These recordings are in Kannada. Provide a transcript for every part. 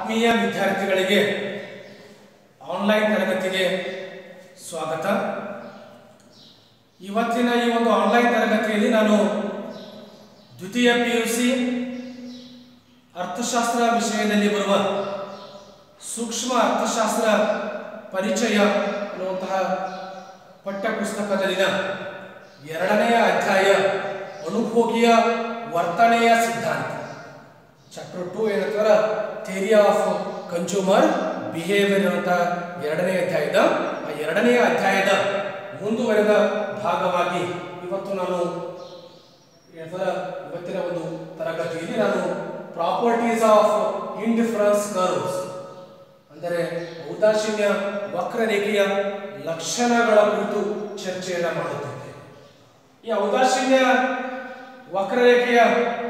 ಆತ್ಮೀಯ ವಿದ್ಯಾರ್ಥಿಗಳಿಗೆ ಆನ್ಲೈನ್ ತರಗತಿಗೆ ಸ್ವಾಗತ ಇವತ್ತಿನ ಈ ಒಂದು ಆನ್ಲೈನ್ ತರಗತಿಯಲ್ಲಿ ನಾನು ದ್ವಿತೀಯ ಪಿ ಯು ಸಿ ಅರ್ಥಶಾಸ್ತ್ರ ವಿಷಯದಲ್ಲಿ ಬರುವ ಸೂಕ್ಷ್ಮ ಅರ್ಥಶಾಸ್ತ್ರ ಪರಿಚಯ ಅನ್ನುವಂತಹ ಪಠ್ಯಪುಸ್ತಕದಲ್ಲಿನ ಎರಡನೆಯ ಅಧ್ಯಾಯ ಅನುಭೋಗಿಯ ವರ್ತನೆಯ ಸಿದ್ಧಾಂತ ಚಾಪ್ಟರ್ ಟು ಏನಂತಾರ ಥಿಯರಿ ಆಫ್ ಕನ್ಸ್ಯೂಮರ್ ಬಿಹೇವಿಯರ್ ಅಂತ ಎರಡನೇ ಅಧ್ಯಾಯದ ಆ ಎರಡನೆಯ ಅಧ್ಯಾಯದ ಮುಂದುವರೆದ ಭಾಗವಾಗಿ ಇವತ್ತು ನಾನು ಏನಂತಾರ ಇವತ್ತಿನ ಒಂದು ತರಗತಿಯಲ್ಲಿ ನಾನು ಪ್ರಾಪರ್ಟೀಸ್ ಆಫ್ ಇಂಡಿಫರೆನ್ಸ್ ಕರ್ವ್ಸ್ ಅಂದರೆ ಔದಾಸೀನ್ಯ ವಕ್ರರೇಖೆಯ ಲಕ್ಷಣಗಳ ಕುರಿತು ಚರ್ಚೆಯನ್ನು ಮಾಡುತ್ತಿದ್ದೆ ಈ ಔದಾಸೀನ್ಯ ವಕ್ರರೇಖೆಯ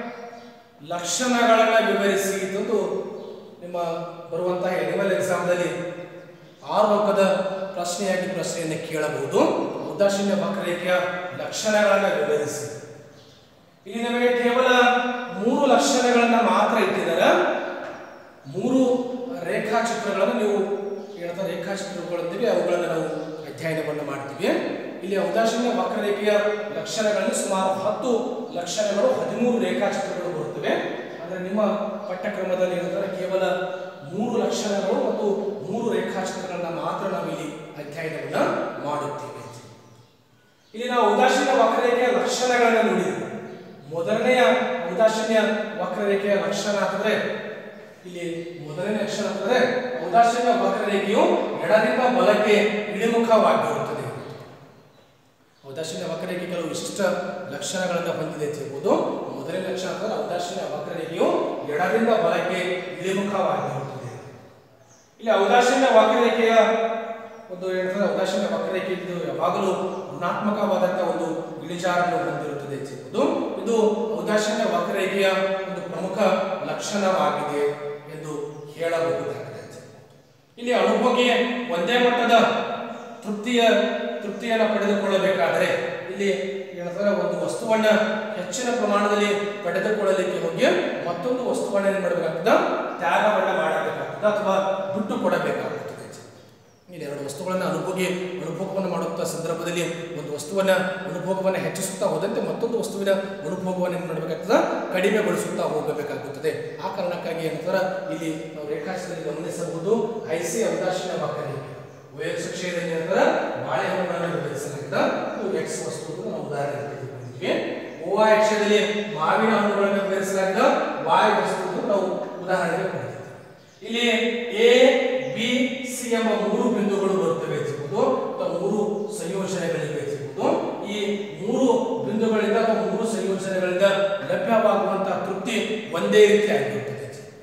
ಲಕ್ಷಣಗಳನ್ನು ವಿವರಿಸಿ ತಂದು ನಿಮ್ಮ ಬರುವಂತಹ ಎನಿಮಲ್ ಎಕ್ಸಾಮ್ದಲ್ಲಿ ಆರು ಅಂಕದ ಪ್ರಶ್ನೆಯಾಗಿ ಪ್ರಶ್ನೆಯನ್ನು ಕೇಳಬಹುದು ಉದಾಸೀನ್ಯ ವಕ್ರರೇಖೆಯ ಲಕ್ಷಣಗಳನ್ನು ವಿವರಿಸಿ ಇಲ್ಲಿ ನಮಗೆ ಕೇವಲ ಮೂರು ಲಕ್ಷಣಗಳನ್ನು ಮಾತ್ರ ಇಟ್ಟಿದ್ದಾರೆ ಮೂರು ರೇಖಾಚಿತ್ರಗಳನ್ನು ನೀವು ಹೇಳ್ತಾ ರೇಖಾಚಿತ್ರಗಳೊಂದಿಗೆ ಅವುಗಳನ್ನು ನಾವು ಅಧ್ಯಯನವನ್ನು ಮಾಡ್ತೀವಿ ಇಲ್ಲಿ ಔದಾಸೀನ್ಯ ವಕ್ರರೇಖೆಯ ಲಕ್ಷಣಗಳಲ್ಲಿ ಸುಮಾರು ಹತ್ತು ಲಕ್ಷಣಗಳು ಹದಿಮೂರು ರೇಖಾಚಿತ್ರಗಳು ಬರುತ್ತವೆ ಅಂದರೆ ನಿಮ್ಮ ಪಠ್ಯಕ್ರಮದಲ್ಲಿ ಏನಂದ್ರೆ ಕೇವಲ ಮೂರು ಲಕ್ಷಣಗಳು ಮತ್ತು ಮೂರು ರೇಖಾಚಿತ್ರಗಳನ್ನ ಮಾತ್ರ ನಾವು ಇಲ್ಲಿ ಅಧ್ಯಯನವನ್ನು ಮಾಡುತ್ತೇವೆ ಇಲ್ಲಿ ನಾವು ಉದಾಸೀನ ವಕ್ರರೇಖೆಯ ಲಕ್ಷಣಗಳನ್ನು ನೋಡಿದ್ದೇವೆ ಮೊದಲನೆಯ ಉದಾಸೀನ್ಯ ವಕ್ರರೇಖೆಯ ಲಕ್ಷಣ ಅಂತಂದ್ರೆ ಇಲ್ಲಿ ಮೊದಲನೇ ಲಕ್ಷಣ ಅಂತಂದ್ರೆ ಉದಾಸೀನ ವಕ್ರರೇಖೆಯು ಎಡದಿಂದ ಬಲಕ್ಕೆ ಇಳಿಮುಖವಾಗಿರುತ್ತದೆ ಉದಾಸೀನ ವಕ್ರರೇಖೆ ಕೆಲವು ವಿಶಿಷ್ಟ ಲಕ್ಷಣಗಳನ್ನು ಹೊಂದಿದೆ ಅಂತ ಹೇಳ್ಬೋದು ಮೊದಲನೇ ಲಕ್ಷಣ ಅಂತಂದ್ರೆ ಉದಾಸೀನ ವಕ್ರರೇಖೆಯು ಎಡದಿಂದ ಬಲಕ್ಕೆ ಇಳಿಮುಖವಾಗಿರುತ್ತದೆ ಇಲ್ಲಿ ಔದಾಸೀನ್ಯ ವಕ್ರರೇಖೆಯ ಒಂದು ಹೇಳ್ತಾರೆ ಔದಾಸೀನ್ಯ ವಕ್ರರೇಖೆ ಇದು ಯಾವಾಗಲೂ ಋಣಾತ್ಮಕವಾದಂತಹ ಒಂದು ಇಳಿಜಾರನ್ನು ಹೊಂದಿರುತ್ತದೆ ಅಂತ ಹೇಳ್ಬೋದು ಇದು ಔದಾಸೀನ್ಯ ವಕ್ರರೇಖೆಯ ಒಂದು ಪ್ರಮುಖ ಲಕ್ಷಣವಾಗಿದೆ ಎಂದು ಹೇಳಬಹುದಾಗಿದೆ ಇಲ್ಲಿ ಅನುಭೋಗಿ ಒಂದೇ ಮಟ್ಟದ ತೃಪ್ತಿಯ ತೃಪ್ತಿಯನ್ನು ಪಡೆದುಕೊಳ್ಳಬೇಕಾದರೆ ಇಲ್ಲಿ ಏನಂತಾರೆ ಒಂದು ವಸ್ತುವನ್ನ ಹೆಚ್ಚಿನ ಪ್ರಮಾಣದಲ್ಲಿ ಪಡೆದುಕೊಳ್ಳಲಿಕ್ಕೆ ಹೋಗಿ ಮತ್ತೊಂದು ವಸ್ತುವನ್ನ ಏನ್ ಮಾಡಬೇಕಾಗ್ತದ ತ್ಯಾಗವನ್ನ ಮಾಡಬೇಕಾಗ್ತದ ಅಥವಾ ಬಿಟ್ಟು ಕೊಡಬೇಕಾಗುತ್ತದೆ ಇಲ್ಲಿ ಎರಡು ವಸ್ತುಗಳನ್ನು ಅನುಭೋಗಿ ಅನುಭೋಗವನ್ನು ಮಾಡುತ್ತ ಸಂದರ್ಭದಲ್ಲಿ ಒಂದು ವಸ್ತುವನ್ನ ಅನುಭೋಗವನ್ನು ಹೆಚ್ಚಿಸುತ್ತಾ ಹೋದಂತೆ ಮತ್ತೊಂದು ವಸ್ತುವಿನ ಅನುಭೋಗವನ್ನು ಏನು ಮಾಡಬೇಕಾಗ್ತದ ಕಡಿಮೆಗೊಳಿಸುತ್ತಾ ಹೋಗಬೇಕಾಗುತ್ತದೆ ಆ ಕಾರಣಕ್ಕಾಗಿ ಏನಂತಾರ ಇಲ್ಲಿ ನಾವು ರೇಖಾಚಿತ್ರದಲ್ಲಿ ಗಮನಿಸಬಹುದು ಐಸಿ ಅವಕಾಶನ ವಕ್ರರೇಖೆ ವಯಸ್ಸು ಕ್ಷೇತ್ರದಲ್ಲಿ ಏನಂತಾರ ಬಾಳೆಹಣ್ಣುಗಳನ್ನು ವಿವರಿಸಲಾಗಿದೆ ಇದು ಎಕ್ಸ್ ವಸ್ತು ನಾವು ಉದಾಹರಣೆ ತೆಗೆದುಕೊಂಡಿದ್ವಿ ಓ ಅಕ್ಷರದಲ್ಲಿ ಮಾವಿನ ಹಣ್ಣುಗಳನ್ನು ವಿವರಿಸಲಾಗಿದೆ ವಾಯು ವಸ್ತು ಅಂತ ನಾವು ಉದಾಹರಣೆಗೆ ಕೊಟ್ಟಿದ್ದೀವಿ ಇಲ್ಲಿ ಎ ಬಿ ಸಿ ಎಂಬ ಮೂರು ಬಿಂದುಗಳು ಬರುತ್ತವೆ ಸಿಗುವುದು ಅಥವಾ ಮೂರು ಸಂಯೋಜನೆಗಳಿವೆ ಸಿಗುವುದು ಈ ಮೂರು ಬಿಂದುಗಳಿಂದ ಅಥವಾ ಮೂರು ಸಂಯೋಜನೆಗಳಿಂದ ಲಭ್ಯವಾಗುವಂತಹ ತೃಪ್ತಿ ಒಂದೇ ರೀತಿ ಆಗಿರುತ್ತದೆ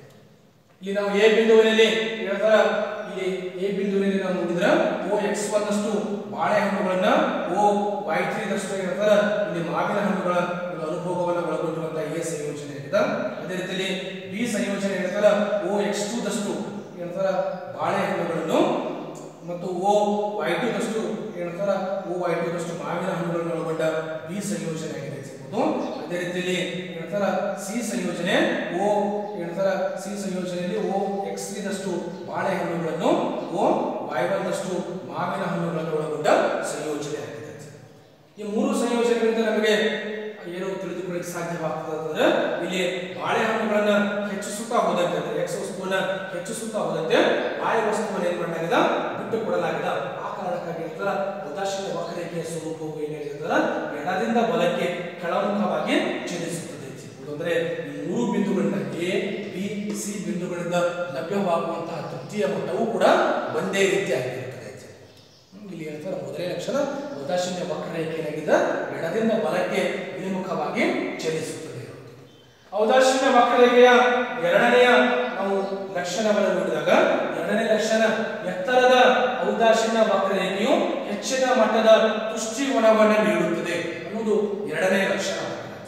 ಇಲ್ಲಿ ನಾವು ಎ ಬಿಂದುವಿನಲ್ಲಿ ಹೇಳ್ತಾರ ಇಲ್ಲಿ ಎ ಬಿಂದುವಿನಲ್ಲಿ ನಾವು ನೋಡಿದ್ರೆ ಓ ಎಕ್ಸ್ ಒಂದಷ್ಟು ಬಾಳೆಹಣ್ಣುಗಳನ್ನ ಓ ವೈ ತ್ರೀ ದಷ್ಟು ಹೇಳ್ತಾರ ಇಲ್ಲಿ ಮಾವಿನ ಹಣ್ಣುಗಳ ಒಂದು ಅನುಭೋಗವನ್ನು ಒಳಗೊಂಡಿರುವಂತಹ ಎ ಸಂಯೋಜನೆ ಆಗಿದೆ ಅದೇ ರೀತಿಯಲ್ಲಿ ಬಿ ಸಂಯೋಜನೆ ಹೇಳ್ತಾರ ಓ ಎಕ್ಸ್ ಟು ದಷ್ಟು ಹೇಳ್ತಾರ ಬಾಳೆಹಣ್ಣುಗಳನ್ನು ಮತ್ತು ಓ ವೈ ಟು ದಷ್ಟು ಹೇಳ್ತಾರ ಓ ವೈ ಟು ದಷ್ಟು ಮಾವಿನ ಹಣ್ಣುಗಳನ್ನು ಒಳಗೊಂಡ ಬಿ ಸಂಯೋಜನೆ ಆಗಿದೆ ಸಿಗುವುದು ಅದೇ ರೀತಿಯಲ್ಲಿ ಹೇಳ್ತಾರ ಸಿ ಸಂಯೋಜನೆ ಓ ಹೇಳ್ತಾರ ಸಿ ಸಂಯೋಜನೆಯಲ್ಲಿ ಓ ಎಕ್ಸ್ ದಷ್ಟು ಬಾಳೆಹಣ್ಣುಗಳನ್ನು ಓ ವೈ ಒಂದಷ್ಟು ಮಾವಿನ ಹಣ್ಣುಗಳನ್ನು ಒಳಗೊಂಡ ಸಂಯೋಜನೆ ಆಗಿದೆ ಈ ಮೂರು ಸಂಯೋಜನೆಗಳಿಂದ ನಮಗೆ ಏನು ತಿಳಿದುಕೊಳ್ಳಕ್ಕೆ ಸಾಧ್ಯವಾಗ್ತದೆ ಅಂತಂದ್ರೆ ಇಲ್ಲಿ ಬಾಳೆಹಣ್ಣುಗಳನ್ನ ಹೆಚ್ಚಿಸುತ್ತಾ ಹೋದಂತೆ ಅಂದ್ರೆ ಎಕ್ಸ್ ವಸ್ತುವನ್ನ ಹೆಚ್ಚಿಸುತ್ತಾ ಹೋದಂತೆ ಬಾಳೆ ವಸ್ತುವನ್ನು ಏನ್ ಮಾಡಲಾಗಿದೆ ಬಿಟ್ಟು ಕೊಡಲಾಗಿದೆ ಆ ಕಾರಣಕ್ಕಾಗಿ ಹೇಳ್ತಾರ ಉದಾಸೀನ ವಕ್ರರೇಖೆಯ ಸ್ವರೂಪವು ಏನ್ ಹೇಳಿರ್ತಾರ ಎಡದಿಂದ ಬಲಕ್ಕೆ ಕೆಳಮುಖವಾಗಿ ಚಲಿಸುತ್ತದೆ ಸಿಗುವುದು ಅಂದ್ರೆ ಈ ಮೂರು ಬಿಂದುಗಳಿಂದ ಎ ಬಿ ಸಿ ಬಿಂದುಗಳಿಂದ ಲಭ್ಯವಾಗುವಂತಹ ತೃಪ್ತಿಯ ಮಟ್ಟವು ಕೂಡ ಒಂದೇ ರೀತಿಯಾಗಿರುತ್ತದೆ ಇಲ್ಲಿ ಹೇಳ್ತಾರೆ ಮೊದಲನೇ ಲಕ್ಷಣ ಉದಾಸೀನ್ಯ ವಕ್ರರೇಖೆ ಏನಾಗಿದೆ ಎಡದಿಂದ ಬಲಕ್ಕೆ ಇಳಿಮುಖವಾಗಿ ಚಲಿಸುತ್ತದೆ ಔದಾಸೀನ್ಯ ವಕ್ರರೇಖೆಯ ಎರಡನೆಯ ನಾವು ಲಕ್ಷಣವನ್ನು ನೋಡಿದಾಗ ಎರಡನೇ ಲಕ್ಷಣ ಎತ್ತರದ ಔದಾಸೀನ್ಯ ವಕ್ರರೇಖೆಯು ಹೆಚ್ಚಿನ ಮಟ್ಟದ ತುಷ್ಟಿಗುಣವನ್ನು ನೀಡುತ್ತದೆ ಅನ್ನೋದು ಎರಡನೇ ಲಕ್ಷಣ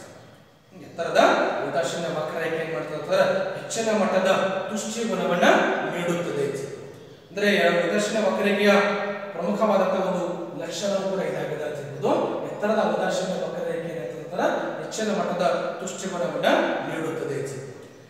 ಎತ್ತರದ ಉದಾಸೀನ ವಕ್ರರೇಖೆ ಏನ್ ಮಾಡ್ತದೆ ಅಂತಂದ್ರೆ ಹೆಚ್ಚಿನ ಮಟ್ಟದ ತುಷ್ಟಿ ಗುಣವನ್ನ ನೀಡುತ್ತದೆ ಅಂದ್ರೆ ಉದಾಸೀನ ವಕ್ರರೇಖೆಯ ಪ್ರಮುಖವಾದಂತಹ ಒಂದು ಲಕ್ಷಣ ಕೂಡ ಇದಾಗಿದೆ ಅಂತ ಹೇಳ್ಬೋದು ಎತ್ತರದ ಉದಾಸೀನ ವಕ್ರರೇಖೆ ಏನಾಗ್ತದೆ ಅಂತಂದ್ರೆ ಹೆಚ್ಚಿನ ಮಟ್ಟದ ತುಷ್ಟಿ ಗುಣವನ್ನ ನೀಡುತ್ತದೆ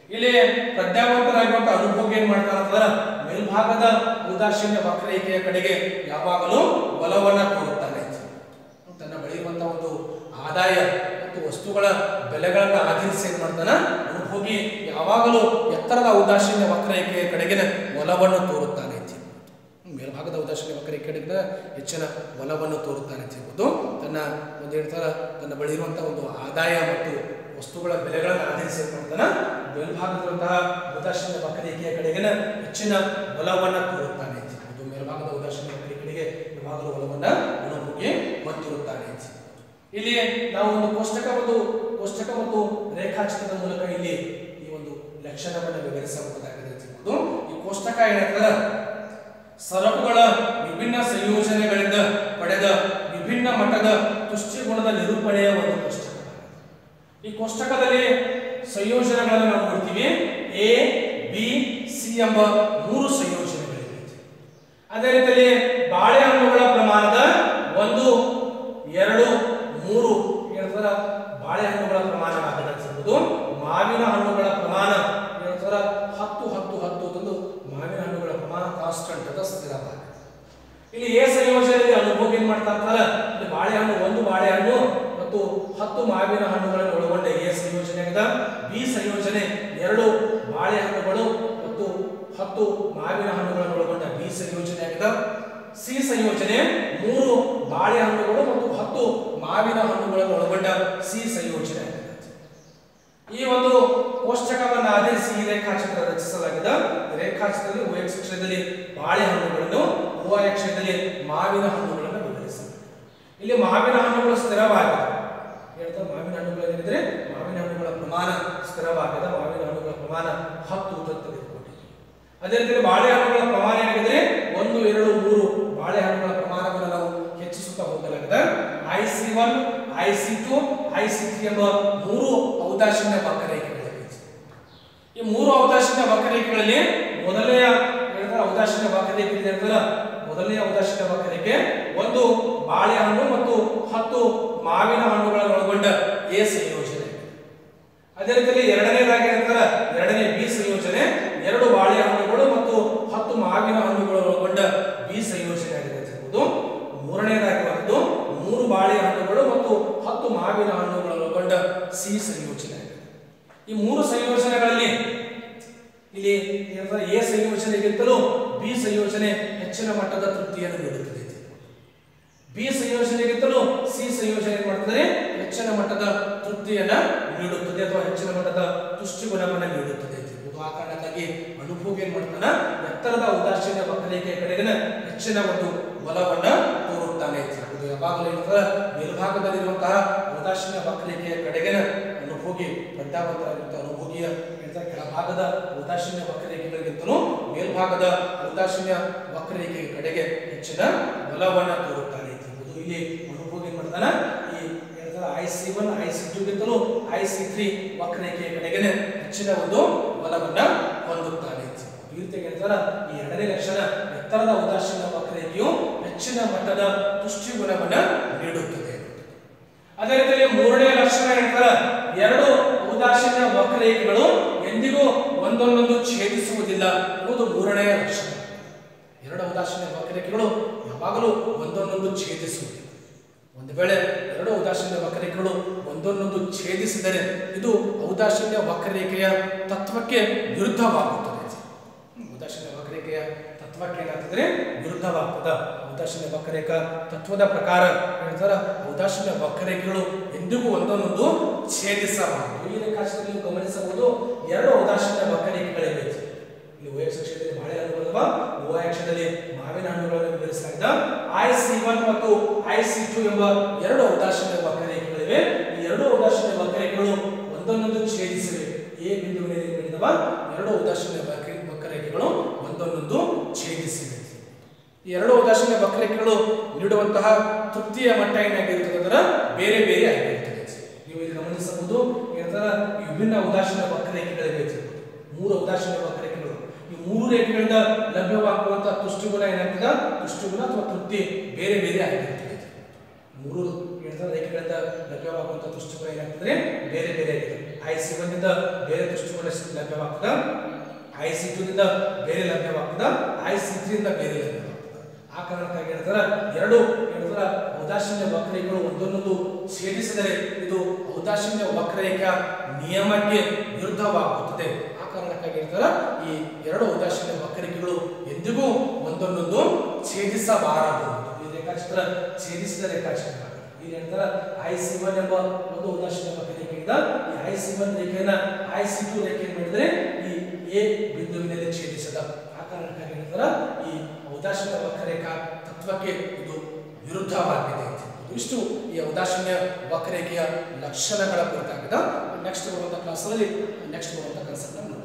ಇಲ್ಲಿ ಪ್ರಜ್ಞಾವಂತರಾಗಿರುವಂತಹ ಅನುಭೋಗ ಏನ್ ಮಾಡ್ತಾರ ಅಂತಂದ್ರ ಮೇಲ್ಭಾಗದ ಉದಾಸೀನ್ಯ ವಕ್ರರೇಖೆಯ ಕಡೆಗೆ ಯಾವಾಗಲೂ ಬಲವನ್ನ ತೋರುತ್ತಾನೆ ತನ್ನ ಬಳಿ ಇರುವಂತಹ ಒಂದು ಆದಾಯ ಮತ್ತು ವಸ್ತುಗಳ ಬೆಲೆಗಳನ್ನ ಆಧರಿಸಿ ಏನ್ ಮಾಡ್ತಾನ ಅನುಭೋಗಿ ಯಾವಾಗಲೂ ಎತ್ತರದ ಉದಾಸೀನ್ಯ ವಕ್ರರೇಖೆಯ ಕಡೆಗೆ ಒಲವನ್ನು ತೋರುತ್ತಾನೆ ಅಂತ ಮೇಲ್ಭಾಗದ ಉದಾಸೀನ್ಯ ವಕ್ರರೇಖೆ ಕಡೆಗೆ ಹೆಚ್ಚಿನ ಒಲವನ್ನು ತೋರುತ್ತಾನೆ ಅಂತ ಹೇಳ್ಬೋದು ತನ್ನ ಒಂದು ಹೇಳ್ತಾರ ತನ್ನ ಬಳಿ ಇರುವಂತಹ ಒಂದು ಆದಾಯ ಮತ್ತು ವಸ್ತುಗಳ ಬೆಲೆಗಳನ್ನು ಆಧರಿಸಿ ಏನ್ ಮಾಡ್ತಾನ ಮೇಲ್ಭಾಗದಿರುವಂತಹ ಉದಾಸೀನ್ಯ ವಕ್ರರೇಖೆಯ ಕಡೆಗಿನ ಹೆಚ್ಚಿನ ಒಲವನ್ನು ತೋರುತ್ತಾನೆ ಅಂತ ಹೇಳ್ಬೋದು ಮೇಲ್ಭಾಗದ ಉದಾಸೀನ್ಯ ವಕ್ರರೇಖೆಗೆ ಯಾವಾಗಲೂ ಒಲವನ್ನ ಅನುಭೋಗಿ ಹೊಂದಿರುತ್ತಾನೆ ಅಂತ ಹೇಳ್ಬೋದು. ಇಲ್ಲಿ ನಾವು ಒಂದು ಕೋಷ್ಟಕ ಒಂದು ಕೋಷ್ಟಕ ಮತ್ತು ರೇಖಾಚಿತ್ರದ ಮೂಲಕ ಇಲ್ಲಿ ಈ ಒಂದು ಲಕ್ಷಣವನ್ನು ವಿವರಿಸಬಹುದಾಗಿದೆ ಅಂತ ಹೇಳ್ಬೋದು. ಈ ಕೋಷ್ಟಕ ಏನಾಗ್ತದ ಸರಕುಗಳ ವಿಭಿನ್ನ ಸಂಯೋಜನೆಗಳಿಂದ ಪಡೆದ ವಿಭಿನ್ನ ಮಟ್ಟದ ತುಷ್ಟಿಗುಣದ ನಿರೂಪಣೆಯ ಒಂದು ಕೋಷ್ಟಕ ಈ ಕೋಷ್ಟಕದಲ್ಲಿ ಸಂಯೋಜನೆಗಳನ್ನು ನಾವು ನೋಡ್ತೀವಿ ಎ ಬಿ ಸಿ ಎಂಬ ಮೂರು ಸಂಯೋಜನೆಗಳಿವೆ ಅದೇ ರೀತಿಯಲ್ಲಿ ಬಾಳೆಹಣ್ಣುಗಳ ಪ್ರಮಾಣದ ಒಂದು ಎರಡು ಮೂರು ಹೇಳ್ತಾರ ಬಾಳೆಹಣ್ಣುಗಳ ಪ್ರಮಾಣ ಆಗಬಹುದು ಮಾವಿನ ಹಣ್ಣುಗಳ ಪ್ರಮಾಣ ಹೇಳ್ತಾರ ಹತ್ತು ಹತ್ತು ಹತ್ತು ತಂದು ಮಾವಿನ ಹಣ್ಣುಗಳ ಪ್ರಮಾಣ ಕಾನ್ಸ್ಟಂಟ್ ಅದ ಸ್ಥಿರವಾಗಿದೆ ಇಲ್ಲಿ ಎ ಸಂಯೋಜನೆಯಲ್ಲಿ ಅನುಭೋಗ ಏನ್ ಮಾಡ್ತಾ ಇರ್ತಾರ ಇಲ್ಲಿ ಬಾಳೆಹಣ್ಣು ಒಂದು ಬಾಳೆಹಣ್ಣು ಮತ್ತು ಹತ್ತು ಮಾವಿನ ಹಣ್ಣುಗಳನ್ನು ಒಳಗೊಂಡ ಎ ಸಂಯೋಜನೆ ಆಗಿದೆ ಬಿ ಸಂಯೋಜನೆ ಎರಡು ಬಾಳೆಹಣ್ಣುಗಳು ಮತ್ತು ಹತ್ತು ಮಾವಿನ ಹಣ್ಣುಗಳನ್ನು ಒಳಗೊಂಡ ಬಿ ಸಂಯೋಜನೆ ಆಗಿದೆ ಸಿ ಸಂಯೋಜನೆ ಮೂರು ಬಾಳೆಹಣ್ಣುಗಳು ಮತ್ತು ಹತ್ತು ಮಾವಿನ ಹಣ್ಣುಗಳನ್ನು ಒಳಗೊಂಡ ಸಿ ಸಂಯೋಜನೆ ಆಗಿದೆ ಈ ಒಂದು ಕೋಷ್ಟಕವನ್ನು ಆಧರಿಸಿ ಈ ರೇಖಾಚಿತ್ರ ರಚಿಸಲಾಗಿದೆ ಈ ರೇಖಾಚಿತ್ರದಲ್ಲಿ ಓ ಎಕ್ಸ್ ಅಕ್ಷರದಲ್ಲಿ ಬಾಳೆಹಣ್ಣುಗಳನ್ನು ಓ ವೈ ಅಕ್ಷರದಲ್ಲಿ ಮಾವಿನ ಹಣ್ಣುಗಳನ್ನು ವಿವರಿಸಲಾಗಿದೆ ಇಲ್ಲಿ ಮಾವಿನ ಹಣ್ಣುಗಳು ಸ್ಥಿರವಾಗಿದೆ ಹೇಳ್ತಾರೆ ಮಾವಿನ ಹಣ್ಣುಗಳು ಏನಿದ್ರೆ ಮಾವಿನ ಹಣ್ಣುಗಳ ಪ್ರಮಾಣ ಸ್ಥಿರವಾಗಿದೆ ಮಾವಿನ ಹಣ್ಣುಗಳ ಪ್ರಮಾಣ ಹತ್ತು ಅಂತ ತೆಗೆದುಕೊಂಡಿದ್ದೀವಿ ಅದೇ ರೀತಿ ಬಾಳೆಹಣ್ಣುಗಳ ಪ್ರಮಾಣ ಏನಾಗಿದೆ ಒಂದು ಎರಡು ಮೂರು ಬಾಳೆಹಣ್ಣುಗಳ ಪ್ರಮಾಣವನ್ನು ನಾವು ಹೆಚ್ಚಿಸುತ್ತಾ ಹೋಗಲಾಗಿದೆ I C one I C two I C three ಎಂಬ ಮೂರು ಔದಾಸೀನ್ಯ ವಕ್ರರೇಖೆಗಳಿವೆ ಈ ಮೂರು ಔದಾಸೀನ್ಯ ವಕ್ರರೇಖೆಗಳಲ್ಲಿ ಮೊದಲನೆಯ ಹೇಳಿದ್ರೆ ಔದಾಸೀನ್ಯ ವಕ್ರರೇಖೆ ಇದೆ ಅಂತಂದ್ರೆ ಮೊದಲನೆಯ ಔದಾಸೀನ್ಯ ವಕ್ರರೇಖೆ ಒಂದು ಬಾಳೆಹಣ್ಣು ಮತ್ತು ಹತ್ತು ಮಾವಿನ ಹಣ್ಣುಗಳನ್ನು ಒಳಗೊಂಡ ಎ ಸಂಯೋಜನೆ ಅದೇ ರೀತಿಯಲ್ಲಿ ಎರಡನೇದಾಗಿ ಹೇಳ್ತಾರೆ ಎರಡನೇ ಬಿ ಸಂಯೋಜನೆ ಎರಡು ಬಾಳೆಹಣ್ಣುಗಳು ಮತ್ತು ಹತ್ತು ಮಾವಿನ ಹಣ್ಣುಗಳು ಒಳಗೊಂಡ ಬಿ ಸಂಯೋಜನೆ ಆಗಿದೆ ಅಂತ ಹೇಳ್ಬೋದು ಮೂರನೇದಾಗಿ ಒಂದು ಮೂರು ಬಾಳೆಹಣ್ಣುಗಳು ಮತ್ತು ಹತ್ತು ಮಾವಿನ ಹಣ್ಣುಗಳು ಒಳಗೊಂಡ ಸಿ ಸಂಯೋಜನೆ ಆಗಿದೆ ಈ ಮೂರು ಸಂಯೋಜನೆಗಳಲ್ಲಿ ಇಲ್ಲಿ ಏನಂದ್ರೆ ಎ ಸಂಯೋಜನೆಗಿಂತಲೂ ಬಿ ಸಂಯೋಜನೆ ಹೆಚ್ಚಿನ ಮಟ್ಟದ ತೃಪ್ತಿಯನ್ನು ನೀಡುತ್ತದೆ ಬಿ ಸಂಯೋಜನೆಗಿಂತಲೂ ಸಿ ಸಂಯೋಜನೆ ಏನ್ ಮಾಡ್ತದೆ ಹೆಚ್ಚಿನ ಮಟ್ಟದ ತೃಪ್ತಿಯನ್ನ ನೀಡುತ್ತದೆ ಅಥವಾ ಹೆಚ್ಚಿನ ಮಟ್ಟದ ತುಷ್ಟಿಗುಣವನ್ನು ನೀಡುತ್ತದೆ ಅಂತ ಹೇಳ್ಬೋದು. ಆ ಕಾರಣಕ್ಕಾಗಿ ಅನುಭೋಗ ಏನ್ ಮಾಡ್ತಾನ ಎತ್ತರದ ಉದಾಸೀನ ವಕ್ರರೇಖೆಯ ಕಡೆಗಿನ ಹೆಚ್ಚಿನ ಒಂದು ಬಲವನ್ನ ತೋರುತ್ತಾನೆ ಅಂತ ಹೇಳ್ಬೋದು. ಯಾವಾಗಲೂ ಏನಂದ್ರೆ ಮೇಲ್ಭಾಗದಲ್ಲಿರುವಂತಹ ಉದಾಸೀನ ವಕ್ರರೇಖೆಯ ಕಡೆಗಿನ ಅನುಭೋಗಿ ಪ್ರಜ್ಞಾವಂತರಾಗಿರುವಂತಹ ಅನುಭೋಗಿಯ ಹೇಳ್ತಾರೆ ಕೆಳಭಾಗದ ಉದಾಸೀನ ವಕ್ರರೇಖೆಗಳಿಗಿಂತಲೂ ಮೇಲ್ಭಾಗದ ಉದಾಸೀನ ವಕ್ರರೇಖೆಯ ಕಡೆಗೆ ಹೆಚ್ಚಿನ ಬಲವನ್ನ ತೋರುತ್ತಾನೆ ಅಂತ ಹೇಳ್ಬೋದು. ಇಲ್ಲಿ ಅನುಭೋಗಿ ಏನ್ ಮಾಡ್ತಾನ ಈ ಹೇಳ್ತಾರೆ I C one I C two ಗಿಂತಲೂ ಐ ಸಿ ತ್ರೀ ವಕ್ರರೇಖೆಯ ಕಡೆಗೆ ಹೆಚ್ಚಿನ ಒಂದು ಬಲವನ್ನ ಹೊಂದುತ್ತಾನೆ ಅಂತ ಹೇಳ್ಬೋದು. ಈ ರೀತಿ ಹೇಳ್ತಾರ ಈ ಎರಡನೇ ಲಕ್ಷಣ ಎತ್ತರದ ಉದಾಸೀನ ವಕ್ರರೇಖೆಯು ಹೆಚ್ಚಿನ ಮಟ್ಟದ ತುಷ್ಟಿ ಗುಣವನ್ನ ನೀಡುತ್ತದೆ ಅದೇ ರೀತಿಯಲ್ಲಿ ಮೂರನೇ ಲಕ್ಷಣ ಹೇಳ್ತಾರ ಎರಡು ಉದಾಸೀನ ವಕ್ರರೇಖೆಗಳು ಎಂದಿಗೂ ಒಂದೊಂದೊಂದು ಛೇದಿಸುವುದಿಲ್ಲ ಅನ್ನೋದು ಮೂರನೆಯ ಲಕ್ಷಣ ಎರಡು ಉದಾಸೀನ ವಕ್ರರೇಖೆಗಳು ಯಾವಾಗಲೂ ಒಂದೊಂದೊಂದು ಛೇದಿಸುವುದಿಲ್ಲ ಒಂದು ವೇಳೆ ಎರಡು ಉದಾಸೀನ ವಕ್ರರೇಖೆಗಳು ಒಂದೊಂದೊಂದು ಛೇದಿಸಿದರೆ ಇದು ಔದಾಸೀನ್ಯ ವಕ್ರರೇಖೆಯ ತತ್ವಕ್ಕೆ ವಿರುದ್ಧವಾಗುತ್ತದೆ ಉದಾಸೀನ ವಕ್ರರೇಖೆಯ ತತ್ವಕ್ಕೆ ಏನಾಗ್ತದೆ ವಿರುದ್ಧವಾಗ್ತದ ಉದಾಸೀನ ವಕ್ರರೇಖಾ ತತ್ವದ ಪ್ರಕಾರ ಹೇಳ್ತಾರ ಉದಾಸೀನ ವಕ್ರರೇಖೆಗಳು ಎಂದಿಗೂ ಒಂದೊಂದೊಂದು ಛೇದಿಸಬಾರದು ಈ ರೇಖಾಚಿತ್ರದಲ್ಲಿ ನೀವು ಗಮನಿಸಬಹುದು ಎರಡು ಉದಾಸೀನ ವಕ್ರರೇಖೆಗಳಿವೆ ಇಲ್ಲಿ ಓ ಎಕ್ಸ್ ಅಕ್ಷರದಲ್ಲಿ ಬಾಳೆಹಣ್ಣು ಅಥವಾ ಓ ಅಕ್ಷರದಲ್ಲಿ ಮಾವಿನ ಹಣ್ಣುಗಳನ್ನು ವಿವರಿಸಲಾಗಿದೆ ಐ ಸಿ ಒನ್ ಮತ್ತು ಐ ಸಿ ಟು ಎಂಬ ಎರಡು ಉದಾಸೀನ ವಕ್ರರೇಖೆಗಳಿವೆ ಈ ಎರಡು ಉದಾಸೀನ ವಕ್ರರೇಖೆಗಳು ಒಂದೊಂದೊಂದು ಛೇದಿಸಿವೆ ಎ ಬಿಂದುವಿನಲ್ಲಿ ಬೆಳೆದವ ಎರಡು ಉದಾಸೀನ ವಕ್ರ ವಕ್ರರೇಖೆಗಳು ಒಂದೊಂದೊಂದು ಛೇದಿಸಿವೆ ಈ ಎರಡು ಉದಾಸೀನ ವಕ್ರರೇಖೆಗಳು ನೀಡುವಂತಹ ತೃಪ್ತಿಯ ಮಟ್ಟ ಏನಾಗಿರುತ್ತದೆ ಅಂದ್ರೆ ಬೇರೆ ಬೇರೆ ಆಗಿರುತ್ತದೆ ನೀವು ಇಲ್ಲಿ ಗಮನಿಸಬಹುದು ಏನಂತರ ಈ ವಿಭಿನ್ನ ಉದಾಸೀನ ವಕ್ರರೇಖೆಗಳಿವೆ ಅಂತ. ಮೂರು ಉದಾಸೀನ ವಕ್ರರೇಖೆಗಳು ಈ ಮೂರು ರೇಖೆಗಳಿಂದ ಲಭ್ಯವಾಗುವಂತಹ ತುಷ್ಟಿಗುಣ ಏನಾಗ್ತದೆ ತುಷ್ಟಿಗುಣ ಅಥವಾ ತೃಪ್ತಿ ಬೇರೆ ಬೇರೆ ಆಗಿರುತ್ತದೆ ಮೂರು ಏನಂದ್ರೆ ರೇಖೆಗಳಿಂದ ಲಭ್ಯವಾಗುವಂತಹ ತುಷ್ಟಿಗುಣ ಏನಾಗ್ತದೆ ಬೇರೆ ಬೇರೆ ಆಗಿದೆ ಐ ಸಿ ಒಂದಿಂದ ಬೇರೆ ದೃಷ್ಟಿಕೋನ ಲಭ್ಯವಾಗ್ತದ ಐ ಸಿ ಟೂದಿಂದ ಬೇರೆ ಲಭ್ಯವಾಗ್ತದ ಐ ಸಿ ತ್ರೀಯಿಂದ ಬೇರೆ ಲಭ್ಯವಾಗ್ತದ ಆ ಕಾರಣಕ್ಕಾಗಿ ಹೇಳ್ತಾರ ಎರಡು ಹೇಳಿದ್ರ ಔದಾಸೀನ್ಯ ವಕ್ರರೇಖೆಗಳು ಒಂದೊಂದೊಂದು ಛೇದಿಸಿದರೆ ಇದು ಔದಾಸೀನ್ಯ ವಕ್ರರೇಖೆಯ ನಿಯಮಕ್ಕೆ ವಿರುದ್ಧವಾಗುತ್ತದೆ ಆ ಕಾರಣಕ್ಕಾಗಿ ಹೇಳ್ತಾರ ಈ ಎರಡು ಔದಾಸೀನ್ಯ ವಕ್ರರೇಖೆಗಳು ಎಂದಿಗೂ ಒಂದೊಂದೊಂದು ಛೇದಿಸಬಾರದು ಈ ರೇಖಾಚಿತ್ರ ಛೇದಿಸಿದ ರೇಖಾಚಿತ್ರ ಇಲ್ಲಿ ಹೇಳ್ತಾರ ಐ ಸಿ ಒನ್ ಎಂಬ ಒಂದು ಉದಾಸೀನ ವಕ್ರರೇಖೆಯಿಂದ ಈ ಐ ಸಿ ಒನ್ ರೇಖೆಯನ್ನ ಐ ಸಿ ಟು ರೇಖೆ ಮಾಡಿದ್ರೆ ಈ ಎ ಬಿಂದುವಿನಲ್ಲಿ ಛೇದಿಸದ ಆ ಕಾರಣಕ್ಕಾಗಿ ಹೇಳ್ತಾರ ಈ ಔದಾಸೀನ ವಕ್ರರೇಖಾ ತತ್ವಕ್ಕೆ ಇದು ವಿರುದ್ಧವಾಗಿದೆ ಅಂತ ಹೇಳ್ಬೋದು. ಇಷ್ಟು ಈ ಔದಾಸೀನ್ಯ ವಕ್ರರೇಖೆಯ ಲಕ್ಷಣಗಳ ಕುರಿತಾಗಿದೆ ನೆಕ್ಸ್ಟ್ ಬರುವಂಥ ಕ್ಲಾಸಲ್ಲಿ ನೆಕ್ಸ್ಟ್ ಬರುವಂಥ ಕಾನ್ಸೆಪ್ಟ್